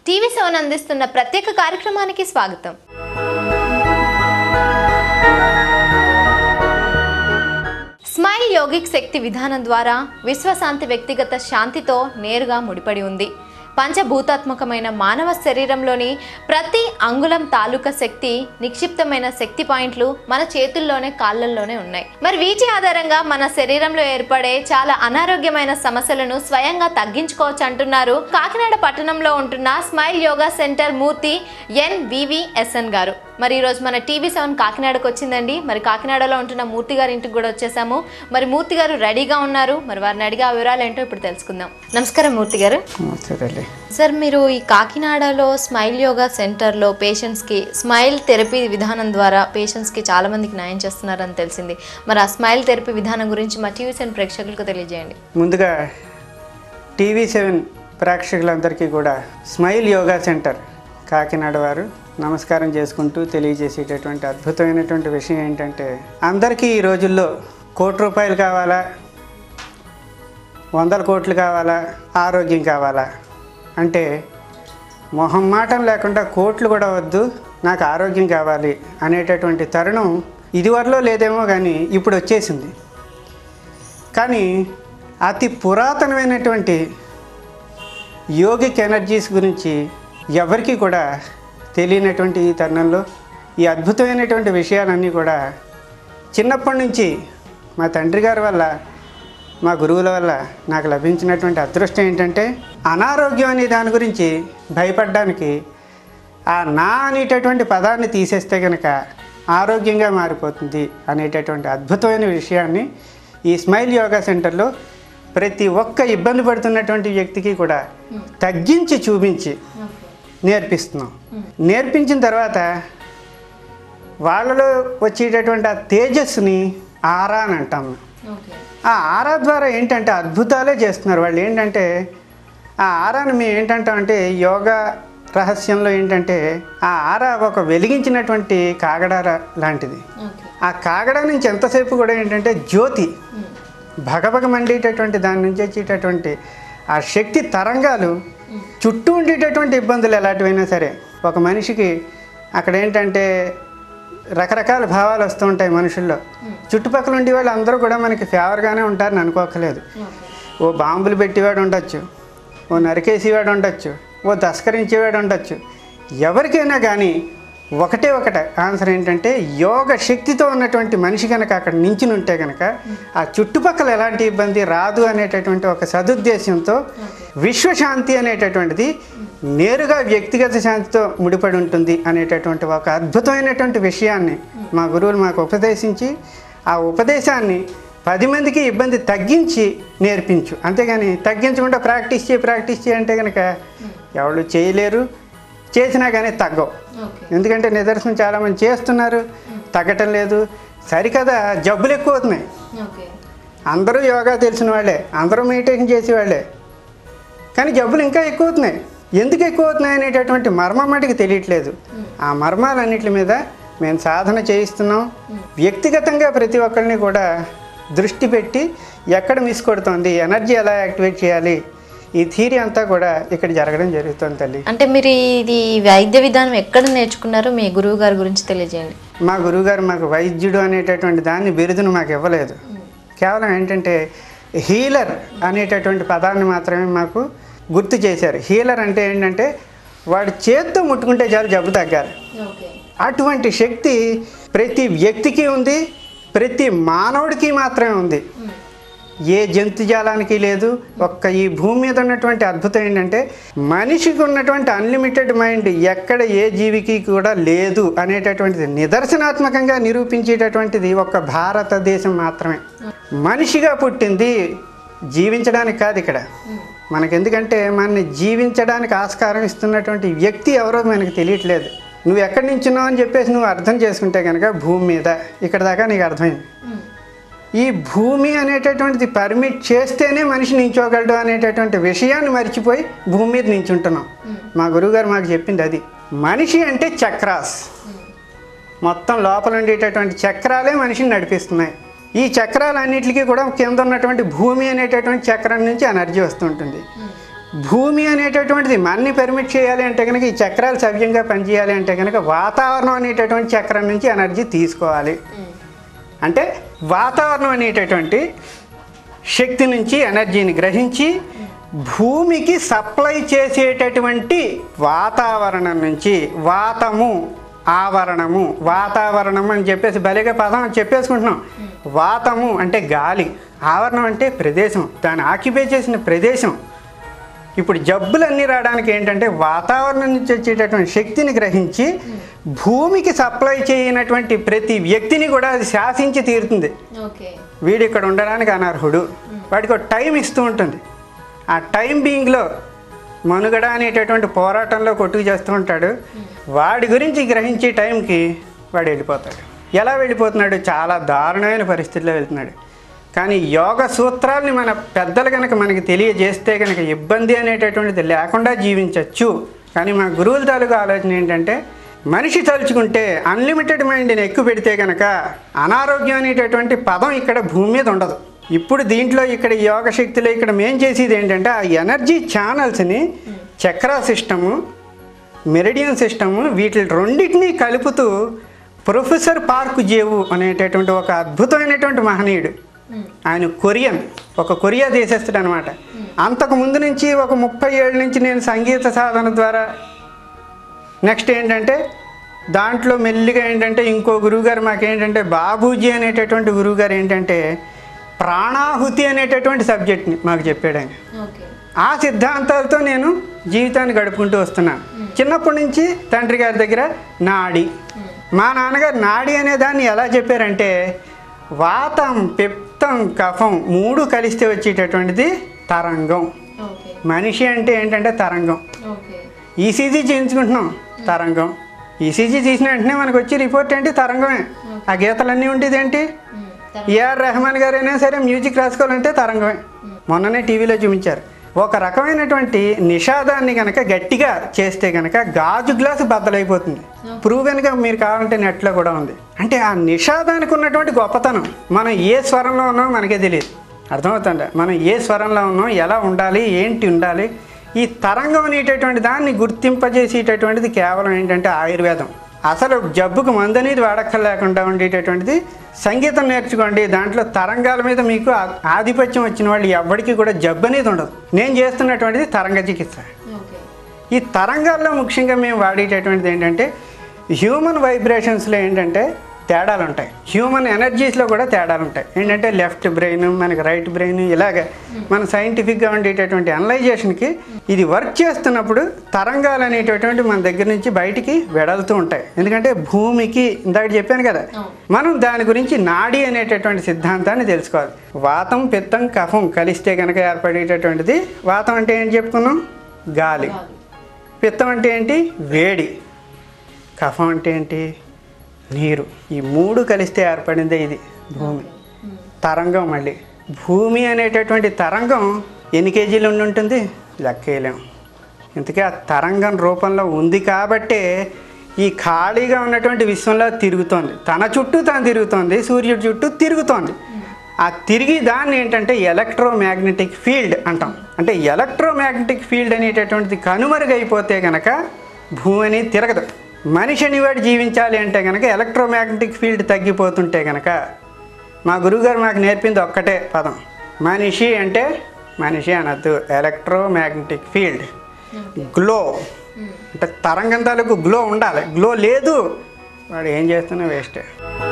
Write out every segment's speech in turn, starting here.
TV seven అందిస్తున్న ప్రత్యేక కార్యక్రమానికి స్వాగతం స్మైల్ యోగిక్ శక్తి విధానం ద్వారా విశ్వశాంతి వ్యక్తిగత శాంతితో నేరుగా ముడిపడి ఉంది పంచభూతాత్మకమైన మానవ శరీరంలోని ప్రతి అంగుళం తాలూకా శక్తి నిక్షిప్తమైన శక్తి పాయింట్లు మన చేతుల్లోనే కాళ్ళల్లోనే ఉన్నాయి మరి వీటి ఆధారంగా మన శరీరంలో ఏర్పడే చాలా అనారోగ్యమైన సమస్యలను స్వయంగా తగ్గించుకోవచ్చు అంటున్నారు కాకినాడ పట్టణంలో ఉంటున్న smile yoga centre Murthy NVVSN గారు మరి ఈరోజు మన టీవీ సెవెన్ కాకినాడకు వచ్చిందండి మరి కాకినాడలో ఉంటున్న మూర్తి గారి ఇంటికి కూడా వచ్చేసాము మరి మూర్తి గారు రెడీగా ఉన్నారు మరి వారిని అడిగే ఆ వివరాలు ఏంటో ఇప్పుడు తెలుసుకుందాం నమస్కారం మూర్తి గారు సరేలే సార్ మీరు ఈ కాకినాడలో స్మైల్ యోగా సెంటర్లో పేషెంట్స్కి స్మైల్ థెరపీ విధానం ద్వారా పేషెంట్స్కి చాలా మందికి న్యాయం చేస్తున్నారని తెలిసింది మరి ఆ స్మైల్ థెరపీ విధానం గురించి మా టీవీ సెవెన్ ప్రేక్షకులకు తెలియజేయండి ముందుగా టీవీ సెవెన్ ప్రేక్షకులందరికీ కూడా స్మైల్ యోగా సెంటర్ కాకినాడ వారు నమస్కారం చేసుకుంటూ తెలియజేసేటటువంటి అద్భుతమైనటువంటి విషయం ఏంటంటే అందరికీ ఈ రోజుల్లో కోటి రూపాయలు కావాలా వందల కోట్లు కావాలా ఆరోగ్యం కావాలా అంటే మొహం మాటం లేకుండా కోట్లు కూడా వద్దు నాకు ఆరోగ్యం కావాలి అనేటటువంటి తరుణం ఇదివరలో లేదేమో కానీ ఇప్పుడు వచ్చేసింది కానీ అతి పురాతనమైనటువంటి యోగిక్ ఎనర్జీస్ గురించి ఎవరికీ కూడా తెలియనటువంటి ఈ తరుణంలో ఈ అద్భుతమైనటువంటి విషయాలన్నీ కూడా చిన్నప్పటి నుంచి మా తండ్రి గారి వల్ల మా గురువుల వల్ల నాకు లభించినటువంటి అదృష్టం ఏంటంటే అనారోగ్యం అనే దాని గురించి భయపడడానికి ఆ నా అనేటటువంటి పదాన్ని తీసేస్తే కనుక ఆరోగ్యంగా మారిపోతుంది అనేటటువంటి అద్భుతమైన విషయాన్ని ఈ స్మైల్ యోగా సెంటర్లో ప్రతి ఒక్క ఇబ్బంది పడుతున్నటువంటి వ్యక్తికి కూడా తగ్గించి చూపించి నేర్పిస్తున్నాం నేర్పించిన తర్వాత వాళ్ళలో వచ్చేటటువంటి ఆ తేజస్సుని ఆరా అని అంటాం ఆ ఆరా ద్వారా ఏంటంటే అద్భుతాలే చేస్తున్నారు వాళ్ళు ఏంటంటే ఆ ఆరాని మేము ఏంటంటామంటే యోగా రహస్యంలో ఏంటంటే ఆ ఆరా ఒక వెలిగించినటువంటి కాగడార లాంటిది ఆ కాగడ నుంచి ఎంతసేపు కూడా ఏంటంటే జ్యోతి భగభగ మండేటటువంటి దాని నుంచి వచ్చేటటువంటి ఆ శక్తి తరంగాలు చుట్టూ ఉండేటటువంటి ఇబ్బందులు ఎలాంటివైనా సరే ఒక మనిషికి అక్కడ ఏంటంటే రకరకాల భావాలు వస్తూ ఉంటాయి మనుషుల్లో చుట్టుపక్కల ఉండే వాళ్ళు అందరూ కూడా మనకి ఫేవర్గానే ఉంటారని అనుకోకలేదు ఓ బాంబులు పెట్టేవాడు ఉండొచ్చు ఓ నరికేసేవాడు ఉండొచ్చు ఓ తస్కరించేవాడు ఉండొచ్చు ఎవరికైనా కానీ ఒకటే ఒకటే ఆన్సర్ ఏంటంటే యోగ శక్తితో ఉన్నటువంటి మనిషి కనుక అక్కడ నించుని ఉంటే కనుక ఆ చుట్టుపక్కల ఎలాంటి ఇబ్బంది రాదు అనేటటువంటి ఒక సదుద్దేశంతో విశ్వశాంతి అనేటటువంటిది నేరుగా వ్యక్తిగత శాంతితో ముడిపడి ఉంటుంది అనేటటువంటి ఒక అద్భుతమైనటువంటి విషయాన్ని మా గురువులు మాకు ఉపదేశించి ఆ ఉపదేశాన్ని పది మందికి ఇబ్బంది తగ్గించి నేర్పించు అంతేగాని తగ్గించకుండా ప్రాక్టీస్ చేయి ప్రాక్టీస్ చేయి అంటే కనుక ఎవరు చేయలేరు చేసినా కానీ తగ్గవు ఎందుకంటే నిదర్శనం చాలామంది చేస్తున్నారు తగ్గటం లేదు సరికదా జబ్బులు ఎక్కువ అవుతున్నాయి అందరూ యోగా తెలిసిన వాళ్ళే అందరూ మెడిటేషన్ చేసేవాళ్ళే కానీ జబ్బులు ఇంకా ఎక్కువ అవుతున్నాయి ఎందుకు ఎక్కువ అవుతున్నాయి అనేటటువంటి మర్మం మటుకు తెలియట్లేదు ఆ మర్మాలన్నిటి మీద మేము సాధన చేయిస్తున్నాం వ్యక్తిగతంగా ప్రతి ఒక్కరిని కూడా దృష్టి పెట్టి ఎక్కడ మిస్ కొడుతోంది ఎనర్జీ ఎలా యాక్టివేట్ చేయాలి ఈ థీరీ అంతా కూడా ఇక్కడ జరగడం జరుగుతుంది తల్లి అంటే మీరు ఇది వైద్య విధానం ఎక్కడ నేర్చుకున్నారో మీ గురువు గారి గురించి తెలియజేయండి మా గురువుగారు మాకు వైద్యుడు అనేటటువంటి దాన్ని బిరుదును మాకు ఇవ్వలేదు కేవలం ఏంటంటే హీలర్ అనేటటువంటి పదాన్ని మాత్రమే మాకు గుర్తు చేశారు హీలర్ అంటే ఏంటంటే వాడు చేత్తో ముట్టుకుంటే చాలు జబ్బు తగ్గాలి అటువంటి శక్తి ప్రతి వ్యక్తికి ఉంది ప్రతి మానవుడికి మాత్రమే ఉంది ఏ జంతుజాలానికి లేదు ఒక్క ఈ భూమి మీద ఉన్నటువంటి అద్భుతం ఏంటంటే మనిషికి ఉన్నటువంటి అన్లిమిటెడ్ మైండ్ ఎక్కడ ఏ జీవికి కూడా లేదు అనేటటువంటిది నిదర్శనాత్మకంగా నిరూపించేటటువంటిది ఒక్క భారతదేశం మాత్రమే మనిషిగా పుట్టింది జీవించడానికి కాదు ఇక్కడ మనకి ఎందుకంటే మనని జీవించడానికి ఆస్కారం ఇస్తున్నటువంటి వ్యక్తి ఎవరో మనకి తెలియట్లేదు నువ్వు ఎక్కడి నుంచి ఉన్నావు అని చెప్పేసి నువ్వు అర్థం చేసుకుంటే కనుక భూమి మీద ఇక్కడ దాకా నీకు అర్థమైంది ఈ భూమి అనేటటువంటిది పర్మిట్ చేస్తేనే మనిషి నించోగలడు అనేటటువంటి విషయాన్ని మర్చిపోయి భూమి మీద నించుంటున్నాం మా గురువుగారు మాకు చెప్పింది అది మనిషి అంటే చక్రాస్ మొత్తం లోపల ఉండేటటువంటి చక్రాలే మనిషిని నడిపిస్తున్నాయి ఈ చక్రాలన్నిటికీ కూడా కింద ఉన్నటువంటి భూమి అనేటటువంటి చక్రం నుంచి ఎనర్జీ వస్తుంటుంది భూమి అనేటటువంటిది మన్ని పెర్మిట్ చేయాలి అంటే కనుక ఈ చక్రాలు సవ్యంగా పనిచేయాలి అంటే కనుక వాతావరణం అనేటటువంటి చక్రం నుంచి ఎనర్జీ తీసుకోవాలి అంటే వాతావరణం అనేటటువంటి శక్తి నుంచి ఎనర్జీని గ్రహించి భూమికి సప్లై చేసేటటువంటి వాతావరణం నుంచి వాతము ఆవరణము వాతావరణం అని చెప్పేసి భలేగా పదం చెప్పేసుకుంటున్నాం వాతము అంటే గాలి ఆవరణం అంటే ప్రదేశం దాన్ని ఆక్యుపై చేసిన ప్రదేశం ఇప్పుడు జబ్బులన్నీ రావడానికి ఏంటంటే వాతావరణం నుంచి వచ్చేటటువంటి శక్తిని గ్రహించి భూమికి సప్లై చేయనటువంటి ప్రతి వ్యక్తిని కూడా అది శాసించి తీరుతుంది ఓకే వీడు ఇక్కడ ఉండడానికి అనర్హుడు వాడికి ఒక టైం ఇస్తూ ఉంటుంది ఆ టైం బీయింగ్లో మనుగడ అనేటటువంటి పోరాటంలో కొట్టుకు చేస్తూ ఉంటాడు వాడి గురించి గ్రహించే టైంకి వాడు వెళ్ళిపోతాడు ఎలా వెళ్ళిపోతున్నాడు చాలా దారుణమైన పరిస్థితిలో వెళ్తున్నాడు కానీ యోగ సూత్రాల్ని మన పెద్దలు కనుక మనకి తెలియజేస్తే కనుక ఇబ్బంది అనేటటువంటిది లేకుండా జీవించవచ్చు కానీ మా గురువుల తాలూకు ఆలోచన ఏంటంటే మనిషి తలుచుకుంటే అన్లిమిటెడ్ మైండ్ని ఎక్కువ పెడితే కనుక అనారోగ్యం అనేటటువంటి పదం ఇక్కడ భూమి మీద ఉండదు ఇప్పుడు దీంట్లో ఇక్కడ యోగ శక్తిలో ఇక్కడ మేం చేసేది ఏంటంటే ఆ ఎనర్జీ ఛానల్స్ని చక్ర సిస్టము మెరిడియన్ సిస్టము వీటి రెండింటినీ కలుపుతూ ప్రొఫెసర్ పార్క్ జేవు అనేటటువంటి ఒక అద్భుతమైనటువంటి మహనీయుడు ఆయన కొరియన్ ఒక కొరియా దేశస్థుడు అనమాట అంతకు ముందు నుంచి ఒక ముప్పై ఏళ్ళ నుంచి నేను సంగీత సాధన ద్వారా నెక్స్ట్ ఏంటంటే దాంట్లో మెల్లిగా ఏంటంటే ఇంకో గురువుగారు మాకేంటంటే బాబూజీ అనేటటువంటి గురువుగారు ఏంటంటే ప్రాణాహుతి అనేటటువంటి సబ్జెక్ట్ని మాకు చెప్పాడు ఆయన ఓకే ఆ సిద్ధాంతాలతో నేను జీవితాన్ని గడుపుకుంటూ వస్తున్నాను చిన్నప్పటి నుంచి తండ్రి గారి దగ్గర నాడి మా నాన్నగారు నాడి అనే దాన్ని ఎలా చెప్పారంటే వాతం పిత్తం కఫం మూడు కలిస్తే వచ్చేటటువంటిది తరంగం ఓకే మనిషి అంటే ఏంటంటే తరంగం ఓకే ఈసీజీ చేయించుకుంటున్నాం తరంగం ఈసీజీ తీసిన వెంటనే మనకు వచ్చి రిపోర్ట్ ఏంటి తరంగమే ఆ గీతలన్నీ ఉండేది ఏంటి ఏఆర్ రెహమాన్ గారైనా సరే మ్యూజిక్ రాసుకోవాలంటే తరంగమే మొన్ననే టీవీలో చూపించారు ఒక రకమైనటువంటి నిషాదాన్ని కనుక గట్టిగా చేస్తే కనుక గాజు గ్లాసు బద్దలైపోతుంది ప్రూవెన్గా మీరు కావాలంటే నెట్లో కూడా ఉంది అంటే ఆ నిషాదానికి ఉన్నటువంటి గొప్పతనం మనం ఏ స్వరంలో ఉన్నామో మనకే తెలియదు అర్థమవుతుందా మనం ఏ స్వరంలో ఉన్నాం ఎలా ఉండాలి ఏంటి ఉండాలి ఈ తరంగం అనేటటువంటి దాన్ని గుర్తింపజేసేటటువంటిది కేవలం ఏంటంటే ఆయుర్వేదం అసలు జబ్బుకు మందు అనేది వాడక్కర్లేకుండా ఉండేటటువంటిది సంగీతం నేర్చుకోండి దాంట్లో తరంగాల మీద మీకు ఆ- ఆధిపత్యం వచ్చిన వాళ్ళు ఎవ్వడికి కూడా జబ్బు అనేది ఉండదు నేను చేస్తున్నటువంటిది తరంగ చికిత్స ఓకే ఈ తరంగాల్లో ముఖ్యంగా మేము వాడేటటువంటిది ఏంటంటే హ్యూమన్ వైబ్రేషన్స్లో ఏంటంటే తేడాలు ఉంటాయి హ్యూమన్ ఎనర్జీస్లో కూడా తేడాలు ఉంటాయి ఏంటంటే లెఫ్ట్ బ్రెయిన్ మనకి రైట్ బ్రెయిన్ ఇలాగ మన సైంటిఫిక్గా ఉండేటటువంటి అనలైజేషన్కి ఇది వర్క్ చేస్తున్నప్పుడు తరంగాలు అనేటటువంటి మన దగ్గర నుంచి బయటికి వెడలుతూ ఉంటాయి ఎందుకంటే భూమికి ఇందాక చెప్పాను కదా మనం దాని గురించి నాడి అనేటటువంటి సిద్ధాంతాన్ని తెలుసుకోవాలి వాతం పిత్తం కఫం కలిస్తే కనుక ఏర్పడేటటువంటిది వాతం అంటే ఏంటి చెప్పుకున్నాం గాలి పిత్తం అంటే ఏంటి వేడి కఫం అంటే ఏంటి నీరు ఈ మూడు కలిస్తే ఏర్పడిందే ఇది భూమి తరంగం మళ్ళీ భూమి అనేటటువంటి తరంగం ఎన్ని కేజీలు ఉండి ఉంటుంది లెక్కేయలేం ఇంతకీ ఆ తరంగం రూపంలో ఉంది కాబట్టే ఈ ఖాళీగా ఉన్నటువంటి విశ్వంలో తిరుగుతోంది తన చుట్టూ తాను తిరుగుతోంది సూర్యుడి చుట్టూ తిరుగుతోంది ఆ తిరిగి దాన్ని ఏంటంటే ఎలక్ట్రోమాగ్నెటిక్ ఫీల్డ్ అంటాం అంటే ఎలక్ట్రోమాగ్నెటిక్ ఫీల్డ్ అనేటటువంటిది కనుమరుగైపోతే కనుక భూమి అనేది తిరగదు మనిషి అనేవాడు జీవించాలి అంటే కనుక ఎలక్ట్రోమాగ్నెటిక్ ఫీల్డ్ తగ్గిపోతుంటే కనుక మా గురువుగారు మాకు నేర్పింది ఒక్కటే పదం మనిషి అంటే మనిషి అనద్దు ఎలక్ట్రోమాగ్నెటిక్ ఫీల్డ్ గ్లో అంటే తరంగం తాలూకు గ్లో ఉండాలి గ్లో లేదు వాడు ఏం చేస్తున్నా వేస్టే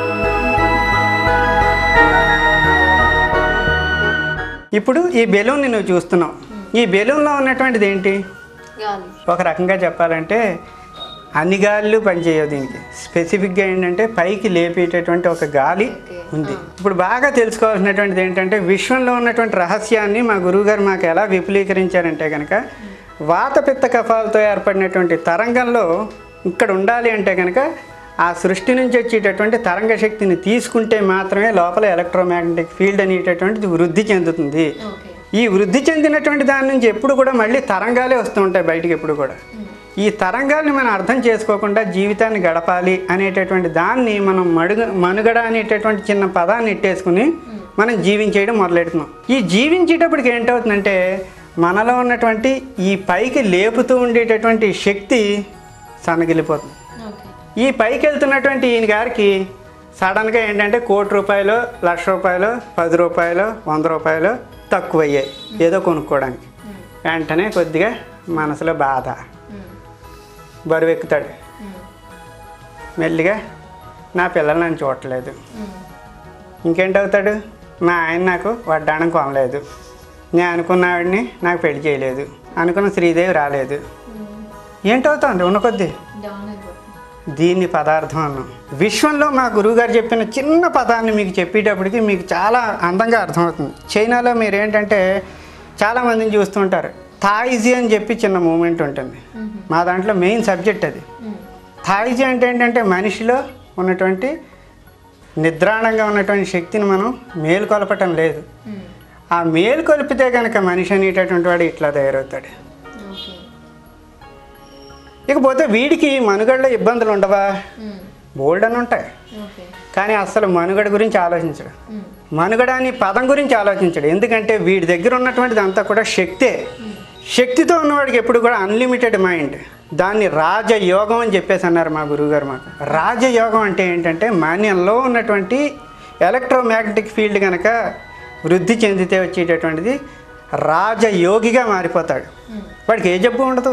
ఇప్పుడు ఈ బెలూన్ని నువ్వు చూస్తున్నావు ఈ బెలూన్లో ఉన్నటువంటిది ఏంటి గాలి ఒక రకంగా చెప్పాలంటే అన్ని గాలులు పనిచేయవు దీనికి స్పెసిఫిక్గా ఏంటంటే పైకి లేపేటటువంటి ఒక గాలి ఉంది ఇప్పుడు బాగా తెలుసుకోవాల్సినటువంటిది ఏంటంటే విశ్వంలో ఉన్నటువంటి రహస్యాన్ని మా గురువుగారు మాకు ఎలా విపులీకరించారంటే కనుక వాత పిత్త కఫాలతో ఏర్పడినటువంటి తరంగంలో ఇక్కడ ఉండాలి అంటే కనుక ఆ సృష్టి నుంచి వచ్చేటటువంటి తరంగ శక్తిని తీసుకుంటే మాత్రమే లోపల ఎలక్ట్రోమాగ్నెటిక్ ఫీల్డ్ అనేటటువంటిది వృద్ధి చెందుతుంది ఓకే ఈ వృద్ధి చెందినటువంటి దాని నుంచి ఎప్పుడు కూడా మళ్ళీ తరంగాలే వస్తూ ఉంటాయి బయటికి ఎప్పుడు కూడా ఈ తరంగాల్ని మనం అర్థం చేసుకోకుండా జీవితాన్ని గడపాలి అనేటటువంటి దాన్ని మనం మడుగ మనుగడ అనేటటువంటి చిన్న పదాన్ని ఇట్టేసుకుని మనం జీవించేయడం మొదలెడుతున్నాం ఈ జీవించేటప్పటికి ఏంటవుతుందంటే మనలో ఉన్నటువంటి ఈ పైకి లేపుతూ ఉండేటటువంటి శక్తి సన్నగిలిపోతుంది ఓకే ఈ పైకి వెళ్తున్నటువంటి ఈయన గారికి సడన్గా ఏంటంటే కోటి రూపాయలు లక్ష రూపాయలు పది రూపాయలు వంద రూపాయలు తక్కువ అయ్యాయి ఏదో కొనుక్కోవడానికి వెంటనే కొద్దిగా మనసులో బాధ బరువు ఎక్కుతాడు మెల్లిగా నా పిల్లలు నన్ను చూడట్లేదు ఇంకేంటి అవుతాడు మా ఆయన నాకు వడ్డాణం కొనలేదు నేను అనుకున్న ఆవిడని నాకు పెళ్లి చేయలేదు అనుకున్న శ్రీదేవి రాలేదు ఏంటవుతుంది ఉన్న కొద్దీ డౌన్ అయిపోతుంది దీన్ని పదార్థం అన్నాం విశ్వంలో మా గురువుగారు చెప్పిన చిన్న పదాన్ని మీకు చెప్పేటప్పటికి మీకు చాలా అందంగా అర్థమవుతుంది చైనాలో మీరు ఏంటంటే చాలామందిని చూస్తుంటారు థాయిజీ అని చెప్పి చిన్న మూమెంట్ ఉంటుంది మా దాంట్లో మెయిన్ సబ్జెక్ట్ అది థాయిజీ అంటే ఏంటంటే మనిషిలో ఉన్నటువంటి నిద్రాణంగా ఉన్నటువంటి శక్తిని మనం మేలుకొలపటం లేదు ఆ మేలుకొలిపితే కనుక మనిషి అనేటటువంటి వాడు ఇట్లా తయారవుతాడు ఓకే ఇకపోతే వీడికి మనుగడలో ఇబ్బందులు ఉండవా బోల్డ్ అని ఉంటాయి ఓకే కానీ అసలు మనుగడ గురించి ఆలోచించడు మనుగడ అని పదం గురించి ఆలోచించడు ఎందుకంటే వీడి దగ్గర ఉన్నటువంటిది అంతా కూడా శక్తే శక్తితో ఉన్నవాడికి ఎప్పుడు కూడా అన్లిమిటెడ్ మైండ్ దాన్ని రాజయోగం అని చెప్పేసి అన్నారు మా గురువుగారు మాకు రాజయోగం అంటే ఏంటంటే మాన్యంలో ఉన్నటువంటి ఎలక్ట్రోమాగ్నెటిక్ ఫీల్డ్ కనుక వృద్ధి చెందితే వచ్చేటటువంటిది రాజయోగిగా మారిపోతాడు వాడికి ఏ జబ్బు ఉండదు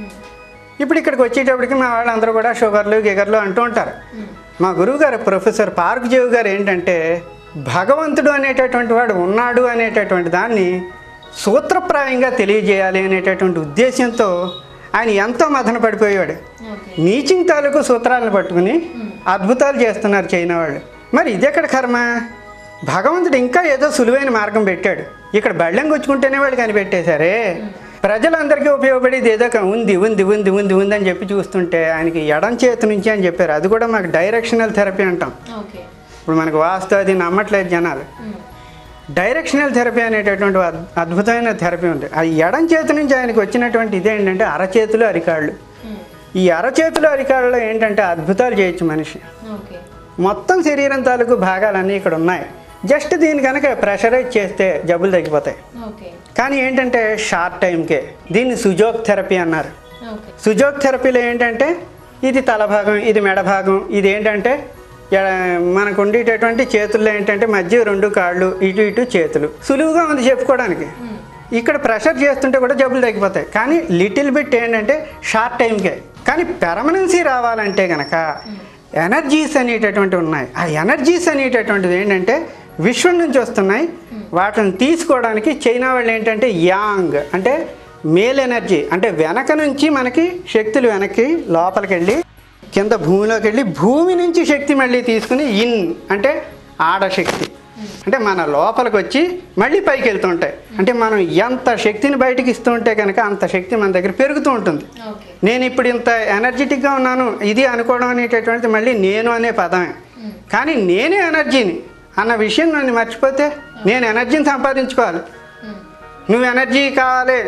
ఇప్పుడు ఇక్కడికి వచ్చేటప్పటికి మా వాళ్ళందరూ కూడా షుగర్లు గిగర్లు అంటూ ఉంటారు మా గురువు గారు ప్రొఫెసర్ పార్క్ జీవ్ గారు ఏంటంటే భగవంతుడు అనేటటువంటి వాడు ఉన్నాడు అనేటటువంటి దాన్ని సూత్రప్రాయంగా తెలియజేయాలి అనేటటువంటి ఉద్దేశంతో ఆయన ఎంతో మదన పడిపోయేవాడు ఓకే నీచింగ్ తాలూకు సూత్రాలను పట్టుకుని అద్భుతాలు చేస్తున్నారు చైనా వాళ్ళు మరి ఇదెక్కడ కర్మ భగవంతుడు ఇంకా ఏదో సులువైన మార్గం పెట్టాడు ఇక్కడ బళ్ళెం గుచ్చుకుంటేనే వాళ్ళు కనిపెట్టేశారే ప్రజలందరికీ ఉపయోగపడేది ఏదో ఒక ఉంది ఉంది ఉంది ఉంది ఉంది అని చెప్పి చూస్తుంటే ఆయనకి ఎడం చేతి నుంచి అని చెప్పారు అది కూడా మాకు డైరెక్షనల్ థెరపీ అంటాం ఓకే ఇప్పుడు మనకు వాస్తు అది నమ్మట్లేదు జనాలు డైరెక్షనల్ థెరపీ అనేటటువంటి అద్- అద్భుతమైన థెరపీ ఉంది ఆ ఎడం చేతి నుంచి ఆయనకు వచ్చినటువంటి ఇదేంటంటే అరచేతులు అరికాళ్ళు ఈ అరచేతులు అరికాళ్ళలో ఏంటంటే అద్భుతాలు చేయొచ్చు మనిషి ఓకే మొత్తం శరీరం తాలూకు భాగాలన్నీ ఇక్కడ ఉన్నాయి జస్ట్ దీని కనుక ప్రెషరైజ్ చేస్తే జబ్బులు తగ్గిపోతాయి ఓకే కానీ ఏంటంటే షార్ట్ టైంకే దీన్ని సుజోక్ థెరపీ అన్నారు ఓకే సుజోక్ థెరపీలో ఏంటంటే ఇది తల భాగం ఇది మెడ భాగం ఇది ఏంటంటే ఎడ- మనకు ఉండేటటువంటి చేతుల్లో ఏంటంటే మధ్య రెండు కాళ్ళు ఇటు ఇటు చేతులు సులువుగా ఉంది చెప్పుకోవడానికి ఇక్కడ ప్రెషర్ చేస్తుంటే కూడా జబ్బులు తగ్గిపోతాయి కానీ లిటిల్ బిట్ ఏంటంటే షార్ట్ టైంకే కానీ పెర్మనెన్సీ రావాలంటే కనుక ఎనర్జీస్ అనేటటువంటివి ఉన్నాయి ఆ ఎనర్జీస్ అనేటటువంటివి ఏంటంటే విశ్వం నుంచి వస్తున్నాయి వాటిని తీసుకోవడానికి చైనా వాళ్ళు ఏంటంటే యాంగ్ అంటే మేల్ ఎనర్జీ అంటే వెనక నుంచి మనకి శక్తులు వెనక్కి లోపలికి వెళ్ళి కింద భూమిలోకి వెళ్ళి భూమి నుంచి శక్తి మళ్ళీ తీసుకుని ఇన్ అంటే ఆడశక్తి అంటే మన లోపలికి వచ్చి మళ్ళీ పైకి వెళ్తూ ఉంటాయి అంటే మనం ఎంత శక్తిని బయటికి ఇస్తూ ఉంటే కనుక అంత శక్తి మన దగ్గర పెరుగుతూ ఉంటుంది ఓకే నేను ఇప్పుడు ఇంత ఎనర్జెటిక్గా ఉన్నాను ఇది అనుకోవడం అనేటటువంటిది మళ్ళీ నేను అనే పదమే కానీ నేనే ఎనర్జీని అన్న విషయం నన్ను మర్చిపోతే నేను ఎనర్జీని సంపాదించుకోవాలి నువ్వు ఎనర్జీ కావాలి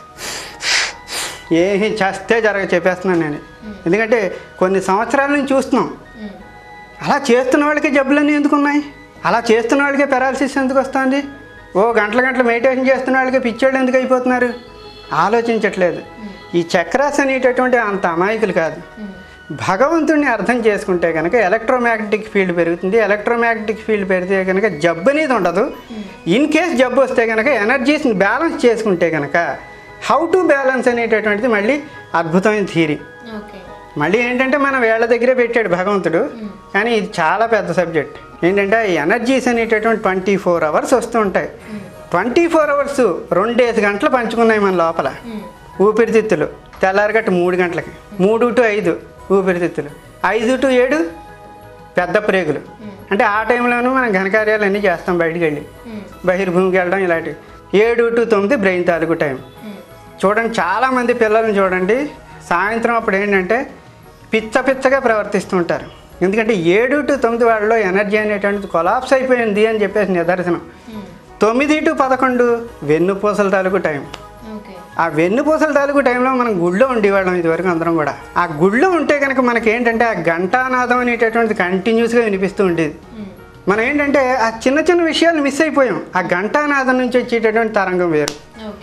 ఏమి చేస్తే జరగ చెప్పేస్తున్నాను నేను ఎందుకంటే కొన్ని సంవత్సరాల నుంచి చూస్తున్నాం అలా చేస్తున్న వాళ్ళకి జబ్బులన్నీ ఎందుకు ఉన్నాయి అలా చేస్తున్న వాళ్ళకి పెరాలసిస్ ఎందుకు వస్తుంది ఓ గంటల గంటలు మెడిటేషన్ చేస్తున్న వాళ్ళకి పిచ్చోళ్ళు ఎందుకు అయిపోతున్నారు ఆలోచించట్లేదు ఈ చక్రాస్ అనేటటువంటి అంత అమాయకులు కాదు భగవంతుడిని అర్థం చేసుకుంటే కనుక ఎలక్ట్రోమాగ్నెటిక్ ఫీల్డ్ పెరుగుతుంది ఎలక్ట్రోమాగ్నెటిక్ ఫీల్డ్ పెరిగితే కనుక జబ్బు అనేది ఉండదు ఇన్ కేస్ జబ్బు వస్తే కనుక ఎనర్జీస్ని బ్యాలెన్స్ చేసుకుంటే కనుక హౌ టు బ్యాలెన్స్ అనేటటువంటిది మళ్ళీ అద్భుతమైన థీరీ ఓకే మళ్ళీ ఏంటంటే మన వేళ్ళ దగ్గరే పెట్టాడు భగవంతుడు కానీ ఇది చాలా పెద్ద సబ్జెక్ట్ ఏంటంటే ఈ ఎనర్జీస్ అనేటటువంటి ట్వంటీ ఫోర్ అవర్స్ వస్తూ ఉంటాయి ట్వంటీ ఫోర్ అవర్స్ రెండేసి గంటలు పంచుకున్నాయి మన లోపల ఊపిరితిత్తులు తెల్లారగట్టు మూడు గంటలకి మూడు టు ఐదు ఊపిరితిత్తులు ఐదు టు ఏడు పెద్ద ప్రేగులు అంటే ఆ టైంలోనూ మనం ఘనకార్యాలు అన్నీ చేస్తాం బయటికి వెళ్ళి బహిర్భూమికి వెళ్ళడం ఇలాంటివి ఏడు టు తొమ్మిది బ్రెయిన్ తాలూకు టైం చూడండి చాలామంది పిల్లల్ని చూడండి సాయంత్రం అప్పుడు ఏంటంటే పిచ్చ పిచ్చగా ప్రవర్తిస్తుంటారు ఎందుకంటే ఏడు టు తొమ్మిది వాళ్ళలో ఎనర్జీ అనేటువంటిది కొలాప్స్ అయిపోయింది అని చెప్పేసి నిదర్శనం తొమ్మిది టు పదకొండు వెన్నుపూసల తాలూకు టైం ఓకే ఆ వెన్నుపూసల తాలూకు టైంలో మనం గుళ్ళో ఉండేవాళ్ళం ఇదివరకు అందరం కూడా ఆ గుళ్ళో ఉంటే కనుక మనకి ఏంటంటే ఆ ఘంటానాదం అనేటటువంటిది కంటిన్యూస్గా వినిపిస్తూ ఉండేది మనం ఏంటంటే ఆ చిన్న చిన్న విషయాలు మిస్ అయిపోయాం ఆ ఘంటానాదం నుంచి వచ్చేటటువంటి తరంగం వేరు ఓకే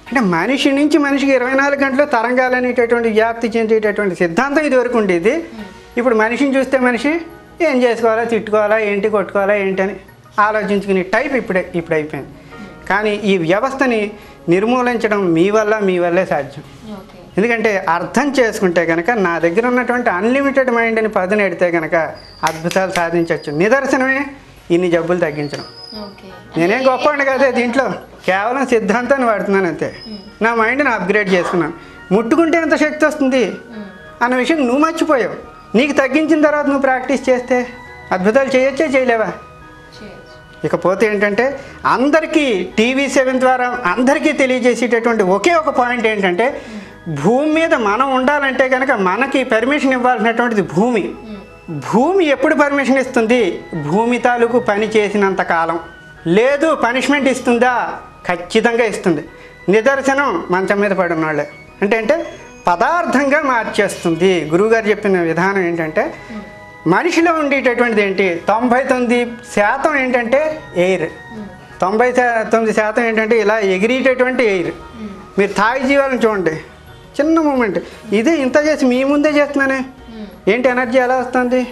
అంటే మనిషి నుంచి మనిషికి ఇరవై నాలుగు గంటలు తరంగాలు అనేటటువంటి వ్యాప్తి చెందేటటువంటి సిద్ధాంతం ఇది వరకు ఉండేది ఇప్పుడు మనిషిని చూస్తే మనిషి ఏం చేసుకోవాలా తిట్టుకోవాలా ఏంటి కొట్టుకోవాలా ఏంటి అని ఆలోచించుకునే టైప్ ఇప్పుడే ఇప్పుడు అయిపోయింది కానీ ఈ వ్యవస్థని నిర్మూలించడం మీ వల్ల మీ వల్లే సాధ్యం ఓకే ఎందుకంటే అర్థం చేసుకుంటే కనుక నా దగ్గర ఉన్నటువంటి అన్లిమిటెడ్ మైండ్ అని పదును ఎడితే కనుక అద్భుతాలు సాధించవచ్చు నిదర్శనమే ఇన్ని జబ్బులు తగ్గించడం ఓకే నేనేం గొప్ప కదే దీంట్లో కేవలం సిద్ధాంతాన్ని వాడుతున్నాను అంతే నా మైండ్ని అప్గ్రేడ్ చేసుకున్నాను ముట్టుకుంటే ఎంత శక్తి వస్తుంది అన్న విషయం నువ్వు మర్చిపోయావు నీకు తగ్గించిన తర్వాత నువ్వు ప్రాక్టీస్ చేస్తే అద్భుతాలు చేయొచ్చే చేయలేవా ఇకపోతే ఏంటంటే అందరికీ టీవీ సెవెన్ ద్వారా అందరికీ తెలియజేసేటటువంటి ఒకే ఒక పాయింట్ ఏంటంటే భూమి మీద మనం ఉండాలంటే కనుక మనకి పర్మిషన్ ఇవ్వాల్సినటువంటిది భూమి భూమి ఎప్పుడు పర్మిషన్ ఇస్తుంది భూమి తాలూకు పని చేసినంత కాలం లేదు పనిష్మెంట్ ఇస్తుందా ఖచ్చితంగా ఇస్తుంది నిదర్శనం మంచం మీద పడి ఉన్నవాళ్ళే అంటే అంటే పదార్థంగా మార్చేస్తుంది గురువుగారు చెప్పిన విధానం ఏంటంటే మనిషిలో ఉండేటటువంటిది ఏంటి తొంభై తొమ్మిది శాతం ఏంటంటే ఎయిర్ తొంభై శా- తొమ్మిది శాతం ఏంటంటే ఇలా ఎగిరేటటువంటి ఎయిర్ మీరు తాగి జీవాలను చూడండి చిన్న మూమెంట్ ఇదే ఇంత చేసి మీ ముందే చేస్తున్నానే ఏంటి ఎనర్జీ ఎలా వస్తుంది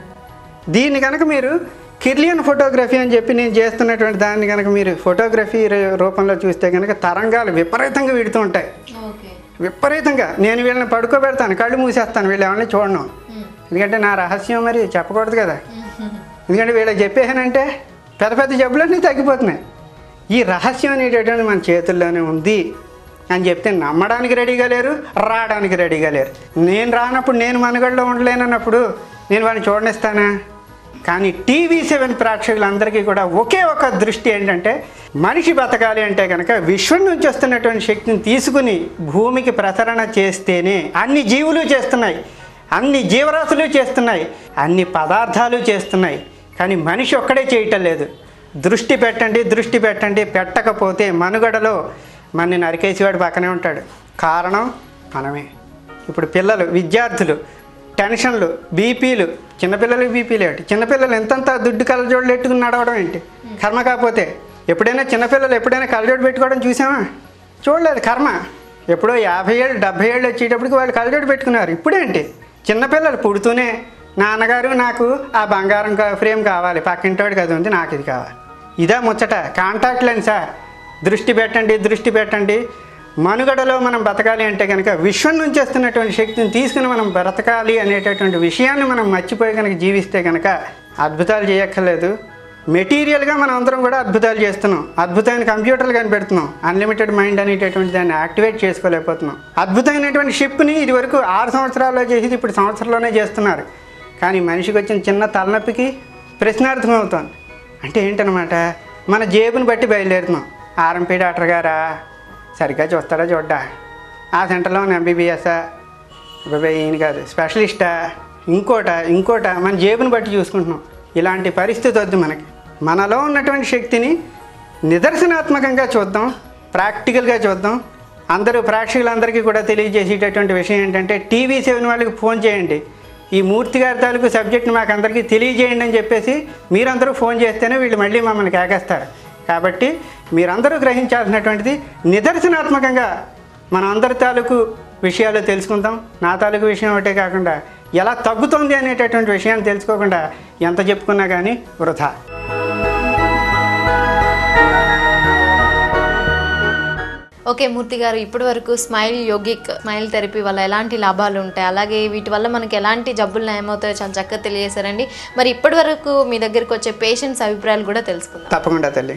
దీన్ని కనుక మీరు కిర్లియన్ ఫోటోగ్రఫీ అని చెప్పి నేను చేస్తున్నటువంటి దాన్ని కనుక మీరు ఫోటోగ్రఫీ రే- రూపంలో చూస్తే కనుక తరంగాలు విపరీతంగా వీడుతూ ఉంటాయి ఓకే విపరీతంగా నేను వీళ్ళని పడుకోబెడతాను కళ్ళు మూసేస్తాను వీళ్ళు ఎవరిని చూడను ఎందుకంటే నా రహస్యం మరి చెప్పకూడదు కదా ఎందుకంటే వీళ్ళకి చెప్పేసానంటే పెద్ద పెద్ద జబ్బులన్నీ తగ్గిపోతున్నాయి ఈ రహస్యం అనేటటువంటి మన చేతుల్లోనే ఉంది అని చెప్తే నమ్మడానికి రెడీగా లేరు రావడానికి రెడీగా లేరు నేను రానప్పుడు నేను మనుగడలో ఉండలేనన్నప్పుడు నేను వాడిని చూడనిస్తానా కానీ టీవీ సెవెన్ ప్రేక్షకులందరికీ కూడా ఒకే ఒక దృష్టి ఏంటంటే మనిషి బతకాలి అంటే కనుక విశ్వం నుంచి వస్తున్నటువంటి శక్తిని తీసుకుని భూమికి ప్రసరణ చేస్తేనే అన్ని జీవులు చేస్తున్నాయి అన్ని జీవరాశులు చేస్తున్నాయి అన్ని పదార్థాలు చేస్తున్నాయి కానీ మనిషి ఒక్కడే చేయటం లేదు దృష్టి పెట్టండి దృష్టి పెట్టండి పెట్టకపోతే మనుగడలో మన నరికేసేవాడు పక్కనే ఉంటాడు కారణం మనమే ఇప్పుడు పిల్లలు విద్యార్థులు టెన్షన్లు బీపీలు చిన్నపిల్లలకి బీపీలు ఏంటి చిన్నపిల్లలు ఎంతంత దుడ్డు కళ్ళజోడులు ఎట్టుకుని నడవడం ఏంటి కర్మ కాకపోతే ఎప్పుడైనా చిన్నపిల్లలు ఎప్పుడైనా కళ్ళజోడు పెట్టుకోవడం చూసామా చూడలేదు కర్మ ఎప్పుడో యాభై ఏళ్ళు డెబ్బై ఏళ్ళు వచ్చేటప్పటికి వాళ్ళు కళ్ళజోడు పెట్టుకున్నారు ఇప్పుడేంటి చిన్నపిల్లలు పుడుతూనే నాన్నగారు నాకు ఆ బంగారం కా- ఫ్రేమ్ కావాలి పక్కింటోడికి అది ఉంది నాకు ఇది కావాలి ఇదే ముచ్చట కాంటాక్ట్ లెన్సా దృష్టి పెట్టండి దృష్టి పెట్టండి మనుగడలో మనం బతకాలి అంటే కనుక విశ్వం నుంచి వస్తున్నటువంటి శక్తిని తీసుకుని మనం బ్రతకాలి అనేటటువంటి విషయాన్ని మనం మర్చిపోయి కనుక జీవిస్తే కనుక అద్భుతాలు చేయక్కర్లేదు మెటీరియల్గా మనం అందరం కూడా అద్భుతాలు చేస్తున్నాం అద్భుతమైన కంప్యూటర్లు కనిపెడుతున్నాం అన్లిమిటెడ్ మైండ్ అనేటటువంటి దాన్ని యాక్టివేట్ చేసుకోలేకపోతున్నాం అద్భుతమైనటువంటి షిప్ని ఇది వరకు ఆరు సంవత్సరాల్లో చేసేది ఇప్పుడు సంవత్సరంలోనే చేస్తున్నారు కానీ మనిషికి వచ్చిన చిన్న తలనొప్పికి ప్రశ్నార్థం అవుతుంది అంటే ఏంటనమాట మన జేబుని బట్టి బయలుదేరుతున్నాం ఆర్ఎంపీ డాక్టర్ గారా సరిగ్గా చూస్తాడా చూడ్డా ఆ సెంటర్లో ఉన్న ఎంబీబీఎస్ఆ బాబాయ్ ఈయన కాదు స్పెషలిస్టా ఇంకోట ఇంకోట మన జేబుని బట్టి చూసుకుంటున్నాం ఇలాంటి పరిస్థితి వద్దు మనకి మనలో ఉన్నటువంటి శక్తిని నిదర్శనాత్మకంగా చూద్దాం ప్రాక్టికల్గా చూద్దాం అందరూ ప్రేక్షకులందరికీ కూడా తెలియజేసేటటువంటి విషయం ఏంటంటే టీవీ సెవెన్ వాళ్ళకి ఫోన్ చేయండి ఈ మూర్తి గారి తాలూకు సబ్జెక్ట్ మాకు అందరికీ తెలియజేయండి అని చెప్పేసి మీరందరూ ఫోన్ చేస్తేనే వీళ్ళు మళ్ళీ మమ్మల్ని కేకేస్తారు కాబట్టి మీరందరూ గ్రహించాల్సినటువంటిది నిదర్శనాత్మకంగా మన అందరి తాలూకు విషయాలు తెలుసుకుందాం నా తాలూకు విషయం ఒకటే కాకుండా ఎలా తగ్గుతుంది అనేటటువంటి విషయాన్ని తెలుసుకోకుండా ఎంత చెప్పుకున్నా కానీ వృధా ఓకే మూర్తి గారు ఇప్పటి వరకు స్మైల్ యోగిక్ స్మైల్ థెరపీ వల్ల ఎలాంటి లాభాలు ఉంటాయి అలాగే వీటి వల్ల మనకి ఎలాంటి జబ్బులు నయమవుతాయో చాలా చక్కగా తెలియజేశారండి మరి ఇప్పటి వరకు మీ దగ్గరికి వచ్చే పేషెంట్స్ అభిప్రాయాలు కూడా తెలుసుకుందాం తప్పకుండా తల్లి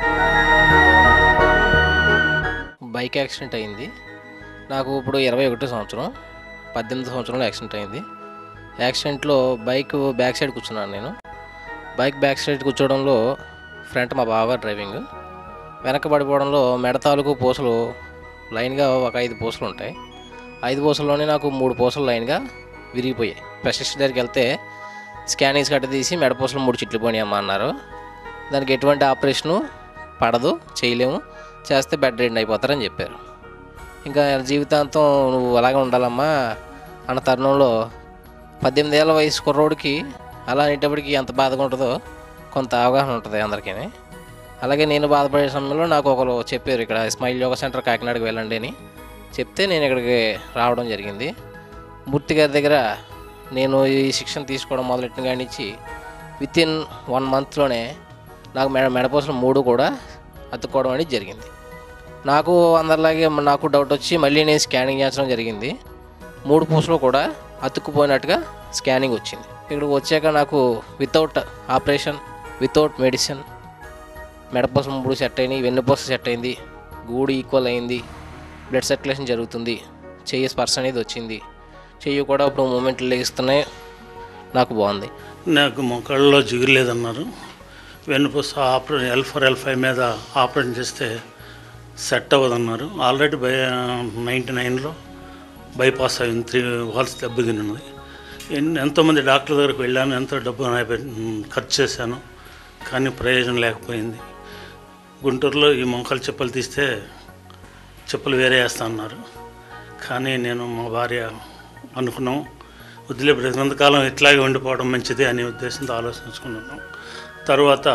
బైక్ యాక్సిడెంట్ అయింది నాకు ఇప్పుడు ఇరవై ఒకటో సంవత్సరం పద్దెనిమిది సంవత్సరంలో యాక్సిడెంట్ అయింది యాక్సిడెంట్లో బైక్ బ్యాక్ సైడ్ కూర్చున్నాను నేను బైక్ బ్యాక్ సైడ్ కూర్చోవడంలో ఫ్రంట్ మా బావగారు డ్రైవింగ్ వెనక పడిపోవడంలో మెడ తాలూకు పూసలు లైన్గా ఒక ఐదు పూసలు ఉంటాయి ఐదు పూసల్లోనే నాకు మూడు పూసలు లైన్గా విరిగిపోయాయి స్పెషలిస్ట్ దగ్గరికి వెళ్తే స్కానింగ్స్ కట్ట తీసి మెడ పూసలు మూడు చిట్లు పోయినాయమ్మా అన్నారు దానికి ఎటువంటి ఆపరేషను పడదు చేయలేము చేస్తే బెడ్ రెడీ అయిపోతారని చెప్పారు ఇంకా జీవితాంతం నువ్వు అలాగే ఉండాలమ్మా అన్న తరుణంలో పద్దెనిమిది ఏళ్ళ వయసు కుర్రోడికి అలా అనేటప్పటికి ఎంత బాధగా ఉంటుందో కొంత అవగాహన ఉంటుంది అందరికీ అలాగే నేను బాధపడే సమయంలో నాకు ఒకరు చెప్పారు ఇక్కడ స్మైల్ యోగా సెంటర్ కాకినాడకి వెళ్ళండి అని చెప్తే నేను ఇక్కడికి రావడం జరిగింది మూర్తి గారి దగ్గర నేను ఈ శిక్షణ తీసుకోవడం మొదలెట్టిన కాడి నుంచి విత్ ఇన్ వన్ మంత్లోనే నాకు మెడ మెడపోసలు మూడు కూడా అతుక్కోవడం అనేది జరిగింది నాకు అందరిలాగే నాకు డౌట్ వచ్చి మళ్ళీ నేను స్కానింగ్ చేయించడం జరిగింది మూడు పూసలు కూడా అతుక్కుపోయినట్టుగా స్కానింగ్ వచ్చింది ఇక్కడికి వచ్చాక నాకు వితౌట్ ఆపరేషన్ వితౌట్ మెడిసిన్ మెడపూస మూడు సెట్ అయినాయి వెన్నుపూస సెట్ అయింది గూడు ఈక్వల్ అయింది బ్లడ్ సర్క్యులేషన్ జరుగుతుంది చెయ్యి స్పర్శ అనేది వచ్చింది చెయ్యి కూడా ఇప్పుడు మూమెంట్లు లెగిస్తున్నాయి నాకు బాగుంది నాకు మొక్కల్లో జిగురు లేదన్నారు వెన్నుపూస operation L four L five మీద ఆపరేషన్ చేస్తే సెట్ అవ్వదన్నారు ఆల్రెడీ బై నైంటీ నైన్లో బైపాస్ అయింది త్రీ వాల్స్ దెబ్బతిన్నది ఎన్- ఎంతోమంది డాక్టర్ దగ్గరికి వెళ్ళాను ఎంతో డబ్బు అయిపోయి- ఖర్చు చేశాను కానీ ప్రయోజనం లేకపోయింది గుంటూరులో ఈ మొక్కలు చెప్పులు తీస్తే చెప్పులు వేరే వేస్తా అన్నారు కానీ నేను మా భార్య అనుకున్నాం వదిలే బ్రతినంతకాలం ఇట్లాగే ఉండిపోవడం మంచిది అనే ఉద్దేశంతో ఆలోచించుకున్నాను తర్వాత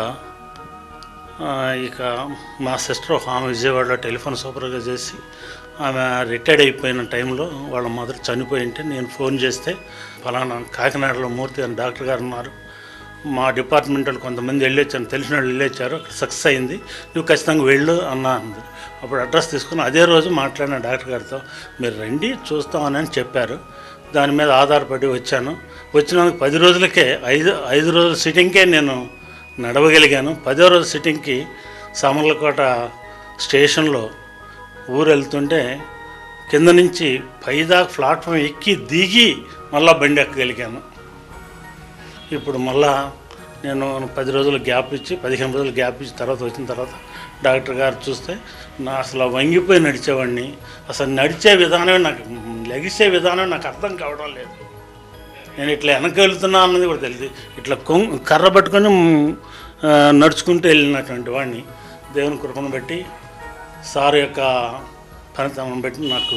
ఆ, ఇక మా సిస్టర్ ఒక ఆమె విజయవాడలో టెలిఫోన్ సూపర్గా చేసి ఆమె రిటైర్డ్ అయిపోయిన టైంలో వాళ్ళ మదర్ చనిపోయి ఉంటే నేను ఫోన్ చేస్తే ఫలానా కాకినాడలో మూర్తి అని డాక్టర్ గారు ఉన్నారు మా డిపార్ట్మెంట్ వాళ్ళు కొంతమంది వెళ్ళొచ్చాను తెలిసిన వాళ్ళు వెళ్ళొచ్చారు అక్కడ సక్సెస్ అయింది నువ్వు ఖచ్చితంగా వెళ్ళు అన్నా అంది అప్పుడు అడ్రస్ తీసుకుని అదే రోజు మాట్లాడిన డాక్టర్ గారితో మీరు రండి చూస్తామని అని చెప్పారు దాని మీద ఆధారపడి వచ్చాను వచ్చినందుకు పది రోజులకే ఐదు ఐదు రోజుల సిట్టింగ్కే నేను నడవగలిగాను పదో రోజు సిట్టింగ్కి సమర్లకోట స్టేషన్లో ఊరు వెళ్తుంటే కింద నుంచి పైదాకా ప్లాట్ఫామ్ ఎక్కి దిగి మళ్ళా బండి ఎక్కగలిగాను ఇప్పుడు మళ్ళా నేను పది రోజులు గ్యాప్ ఇచ్చి పదిహేను రోజులు గ్యాప్ ఇచ్చి తర్వాత వచ్చిన తర్వాత డాక్టర్ గారు చూస్తే నా అసలు వంగిపోయి నడిచేవాడిని అసలు నడిచే విధానమే నాకు లెగిసే విధానం నాకు అర్థం కావడం లేదు నేను ఇట్లా వెనక్కి వెళ్తున్నా అన్నది కూడా తెలియదు ఇట్లా కొంగు కర్ర పట్టుకొని మ్, ఆ, నడుచుకుంటూ వెళ్ళినటువంటి వాడిని దేవుని కృపను బట్టి సార్ యొక్క పనితనం బట్టి నాకు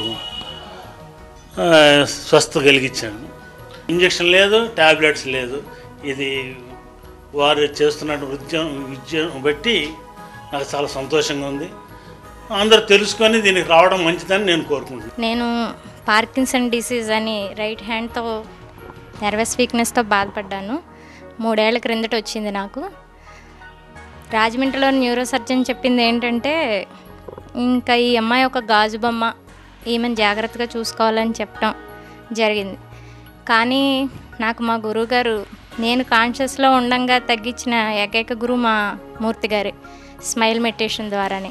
ఆ, స్వస్థ కలిగించాను ఇంజక్షన్ లేదు ట్యాబ్లెట్స్ లేదు ఇది వారు చేస్తున్న విద్య విద్య బట్టి నాకు చాలా సంతోషంగా ఉంది అందరూ తెలుసుకొని దీనికి రావడం మంచిదని నేను కోరుకుంటున్నాను నేను పార్కిన్సన్ డిసీజ్ అని రైట్ హ్యాండ్తో నర్వస్ వీక్నెస్తో బాధపడ్డాను మూడేళ్ల క్రిందట వచ్చింది నాకు రాజమండ్రిలో న్యూరో సర్జన్ చెప్పింది ఏంటంటే ఇంకా ఈ అమ్మాయి ఒక గాజు బొమ్మ ఈమెను జాగ్రత్తగా చూసుకోవాలని చెప్పడం జరిగింది కానీ నాకు మా గురువుగారు నేను కాన్షియస్లో ఉండంగా తగ్గించిన ఏకైక గురువు మా మూర్తి గారి స్మైల్ మెడిటేషన్ ద్వారానే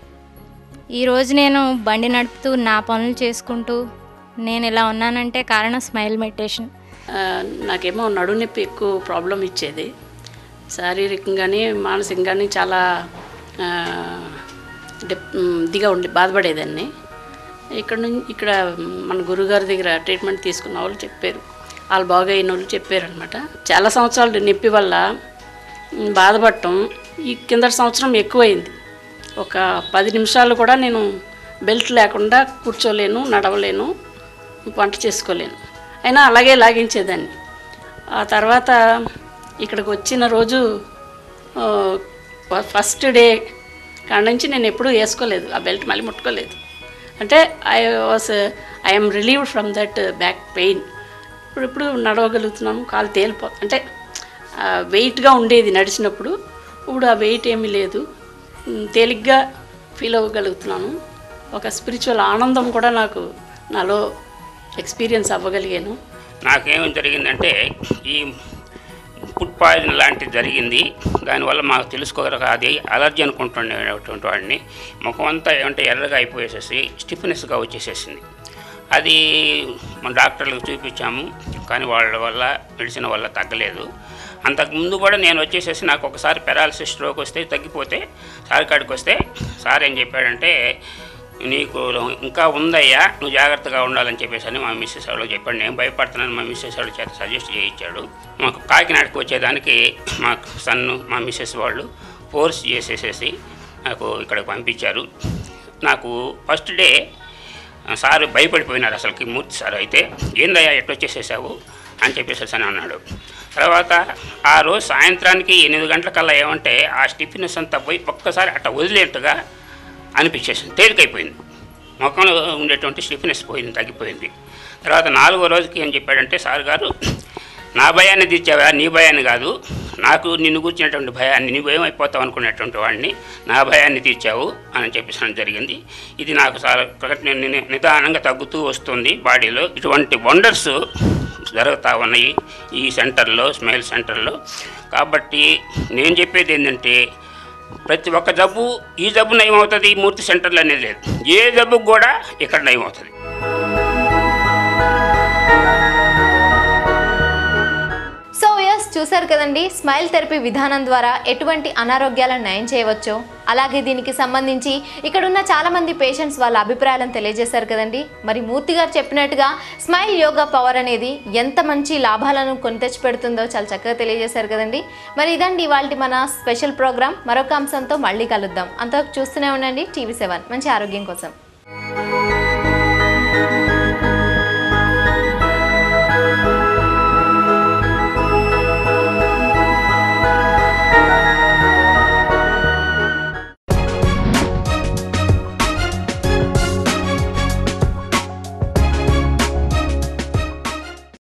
ఈరోజు నేను బండి నడుపుతూ నా పనులు చేసుకుంటూ నేను ఇలా ఉన్నానంటే కారణం స్మైల్ మెడిటేషన్ ఆ, నాకేమో నడుము నొప్పి ఎక్కువ ప్రాబ్లం ఇచ్చేది శారీరకంగానే మానసికంగానే చాలా ఆ, డిప్ మ్, ఇదిగా ఉండి బాధపడేదాన్ని ఇక్కడ నుంచి ఇక్కడ మన గురుగారి దగ్గర ట్రీట్మెంట్ తీసుకున్న వాళ్ళు చెప్పారు వాళ్ళు బాగా అయిన వాళ్ళు చెప్పారనమాట చాలా సంవత్సరాలు నొప్పి వల్ల మ్, బాధపడటం ఈ కిందటి సంవత్సరం ఎక్కువైంది ఒక పది నిమిషాలు కూడా నేను బెల్ట్ లేకుండా కూర్చోలేను నడవలేను వంట చేసుకోలేను అయినా అలాగే లాగించేదాన్ని ఆ తర్వాత ఇక్కడికి వచ్చిన రోజు ఆ, ఫ- ఫస్ట్ డే కాడ నుంచి నేను ఎప్పుడూ వేసుకోలేదు ఆ బెల్ట్ మళ్ళీ ముట్టుకోలేదు అంటే I was I'm relieved from that back pain ఇప్పుడు ఇప్పుడు నడవగలుగుతున్నాను కాలు తేలిపో అంటే వెయిట్గా ఉండేది నడిచినప్పుడు ఇప్పుడు ఆ వెయిట్ ఏమీ లేదు ఉమ్, తేలిగ్గా ఫీల్ అవ్వగలుగుతున్నాను ఒక స్పిరిచువల్ ఆనందం కూడా నాకు నాలో ఎక్స్పీరియన్స్ అవ్వగలిగాను నాకేం జరిగిందంటే ఈ ఫుడ్ పాయిజన్ లాంటిది జరిగింది దానివల్ల మాకు తెలుసుకోగలక అది అలర్జీ అనుకుంటున్నటువంటి వాడిని ముఖం అంతా ఏమంటే ఎర్రగా అయిపోయేసేసి స్టిఫ్నెస్గా వచ్చేసేసింది అది మన డాక్టర్లకు చూపించాము కానీ వాళ్ళ వల్ల మెడిసిన్ వల్ల తగ్గలేదు అంతకుముందు కూడా నేను వచ్చేసేసి నాకు ఒకసారి పెరాలసిస్ స్ట్రోక్ వస్తే తగ్గిపోతే సార్ కాడికి వస్తే సార్ ఏం చెప్పాడంటే నీకు ఇంకా ఉందయ్యా నువ్వు జాగ్రత్తగా ఉండాలని చెప్పేసి అని మా మిస్సెస్ వాళ్ళు చెప్పాడు నేను భయపడుతున్నాను మా మిస్సెస్ వాళ్ళు చేత సజెస్ట్ చేయించాడు మాకు కాకినాడకి వచ్చేదానికి మా సన్ను మా మిస్సెస్ వాళ్ళు ఫోర్స్ చేసేసేసి నాకు ఇక్కడికి పంపించారు నాకు ఫస్ట్ డే సార్ భయపడిపోయినారు అసలుకి మూర్తి సార్ అయితే ఏందయ్యా ఎట్లా వచ్చేసేసావు అని చెప్పేసి అని అన్నాడు తర్వాత ఆ రోజు సాయంత్రానికి ఎనిమిది గంటలకల్లా ఏమంటే ఆ స్టిఫినెస్ అంతా పోయి ఒక్కసారి అట్ట వదిలేట్టుగా అనిపించేసింది తేలికైపోయింది ముఖంలో ఉండేటువంటి స్టిఫినెస్ పోయింది తగ్గిపోయింది తర్వాత నాలుగో రోజుకి ఏం చెప్పాడంటే సార్ గారు నా భయాన్ని తీర్చావా నీ భయాన్ని కాదు నాకు నిన్ను కూర్చున్నటువంటి భయాన్ని నువ్వు ఏమైపోతావు అనుకునేటువంటి వాడిని నా భయాన్ని తీర్చావు అని చెప్పేసడం జరిగింది ఇది నాకు చాలా ప్రకట- ని- ని- నిదానంగా తగ్గుతూ వస్తుంది బాడీలో ఇటువంటి వండర్స్ జరుగుతూ ఉన్నాయి ఈ సెంటర్లో స్మైల్ సెంటర్లో కాబట్టి నేను చెప్పేది ఏంటంటే ప్రతి ఒక్క జబ్బు ఈ జబ్బు నయమవుతుంది ఈ మూర్తి సెంటర్లో అనేది లేదు ఏ జబ్బుకు కూడా ఇక్కడ నయమవుతుంది సో ఎస్ చూసారు కదండి స్మైల్ థెరపీ విధానం ద్వారా ఎటువంటి అనారోగ్యాలను నయం చేయవచ్చో అలాగే దీనికి సంబంధించి ఇక్కడ ఉన్న చాలా మంది పేషెంట్స్ వాళ్ళ అభిప్రాయాలను తెలియజేశారు కదండి మరి మూర్తి గారు చెప్పినట్టుగా స్మైల్ యోగా పవర్ అనేది ఎంత మంచి లాభాలను కొని తెచ్చి పెడుతుందో చాలా చక్కగా తెలియజేశారు కదండి మరి ఇదండి ఇవాళ మన స్పెషల్ ప్రోగ్రామ్ మరొక అంశంతో మళ్ళీ కలుద్దాం అంతవరకు చూస్తూనే ఉండండి టీవీ సెవెన్ మంచి ఆరోగ్యం కోసం